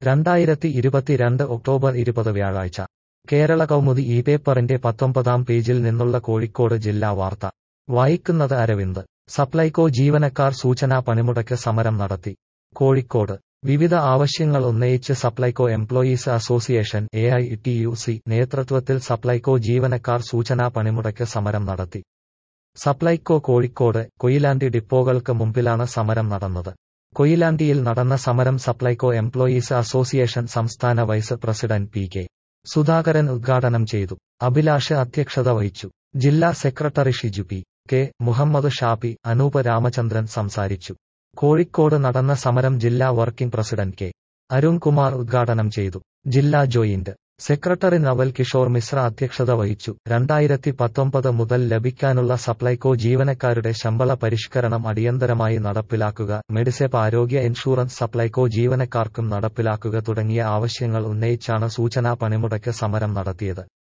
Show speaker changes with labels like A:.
A: രണ്ടായിരത്തി ഇരുപത്തിരണ്ട് ഒക്ടോബർ ഇരുപത് വ്യാഴാഴ്ച കേരള കൗമുദി ഈ പേപ്പറിന്റെ പത്തൊമ്പതാം പേജിൽ നിന്നുള്ള കോഴിക്കോട് ജില്ലാ വാർത്ത വായിക്കുന്നത് അരവിന്ദ് സപ്ലൈകോ ജീവനക്കാർ സൂചനാ പണിമുടക്ക് സമരം നടത്തി കോഴിക്കോട് വിവിധ ആവശ്യങ്ങൾ ഉന്നയിച്ച് Supplyco employees association A I T U C നേതൃത്വത്തിൽ സപ്ലൈകോ ജീവനക്കാർ സൂചനാ പണിമുടക്ക് സമരം നടത്തി സപ്ലൈകോ കോഴിക്കോട് കൊയിലാണ്ടി ഡിപ്പോകൾക്ക് മുമ്പിലാണ് സമരം നടന്നത് കൊയിലാണ്ടിയിൽ നടന്ന സമരം സപ്ലൈകോ എംപ്ലോയീസ് അസോസിയേഷൻ സംസ്ഥാന vice president P K Sudhakaran ഉദ്ഘാടനം ചെയ്തു അഭിലാഷ് അധ്യക്ഷത വഹിച്ചു ജില്ലാ സെക്രട്ടറി ഷിജു പി കെ മുഹമ്മദ് ഷാഫി അനൂപ് രാമചന്ദ്രൻ സംസാരിച്ചു കോഴിക്കോട് നടന്ന സമരം ജില്ലാ വർക്കിംഗ് പ്രസിഡന്റ് കെ അരുൺകുമാർ ഉദ്ഘാടനം ചെയ്തു ജില്ലാ ജോയിന്റ് സെക്രട്ടറി നവൽ കിഷോർ മിശ്ര അധ്യക്ഷത വഹിച്ചു രണ്ടായിരത്തി പത്തൊമ്പത് മുതൽ ലഭിക്കാനുള്ള സപ്ലൈകോ ജീവനക്കാരുടെ ശമ്പള പരിഷ്കരണം അടിയന്തരമായി നടപ്പിലാക്കുക മെഡിസെപ്പ് ആരോഗ്യ ഇൻഷുറൻസ് സപ്ലൈകോ ജീവനക്കാർക്കും നടപ്പിലാക്കുക തുടങ്ങിയ ആവശ്യങ്ങൾ ഉന്നയിച്ചാണ് സൂചനാ പണിമുടക്ക് സമരം നടത്തിയത്